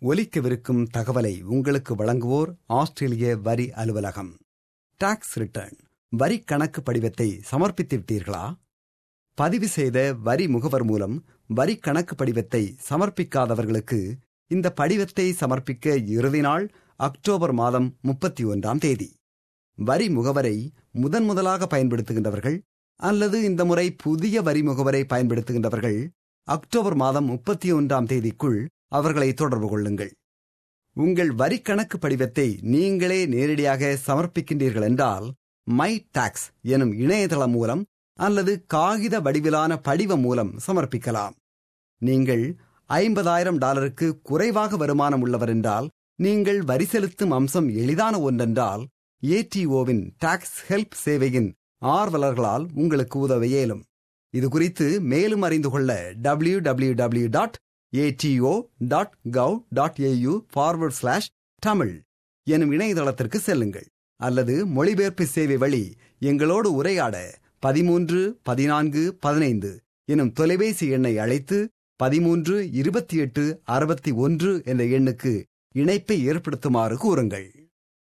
ஒலிக்கவிருக்கும் தகவலை உங்களுக்கு வழங்குவோர் ஆஸ்திரேலிய வரி அலுவலகம் டாக்ஸ் ரிட்டர்ன் வரி கணக்கு படிவத்தை சமர்ப்பித்து விட்டீர்களா பதிவு செய்த வரி முகவர் மூலம் வரி கணக்கு படிவத்தை சமர்ப்பிக்காதவர்களுக்கு இந்த படிவத்தை சமர்ப்பிக்க இறுதி நாள் அக்டோபர் மாதம் முப்பத்தி ஒன்றாம் தேதி வரி முகவரை முதன் முதலாக பயன்படுத்துகின்றவர்கள் அல்லது இந்த முறை புதிய வரி முகவரை பயன்படுத்துகின்றவர்கள் அக்டோபர் மாதம் முப்பத்தி ஒன்றாம் தேதிக்குள் அவர்களை தொடர்பு கொள்ளுங்கள் உங்கள் வரி கணக்கு படிவத்தை நீங்களே நேரடியாக சமர்ப்பிக்கின்றீர்கள் என்றால் மை டாக்ஸ் எனும் இணையதளம் மூலம் அல்லது காகித வடிவிலான படிவம் மூலம் சமர்ப்பிக்கலாம் நீங்கள் ஐம்பதாயிரம் டாலருக்கு குறைவாக வருமானம் உள்ளவர் என்றால் நீங்கள் வரி செலுத்தும் அம்சம் எளிதான ஒன்றென்றால் ஏடிஓவின் டாக்ஸ் ஹெல்ப் சேவையின் ஆர்வலர்களால் உங்களுக்கு உதவ இயலும் இது குறித்து மேலும் அறிந்து கொள்ள W W W dot ATO dot gov dot AU forward slash Tamil எனும் இணையதளத்திற்கு செல்லுங்கள் அல்லது மொழிபெயர்ப்பு சேவை வழி எங்களோடு உரையாட பதிமூன்று பதினான்கு பதினைந்து எனும் தொலைபேசி எண்ணை அழைத்து பதிமூன்று இருபத்தி எட்டு அறுபத்தி ஒன்று என்ற எண்ணுக்கு இணைப்பை ஏற்படுத்துமாறு கூறுங்கள்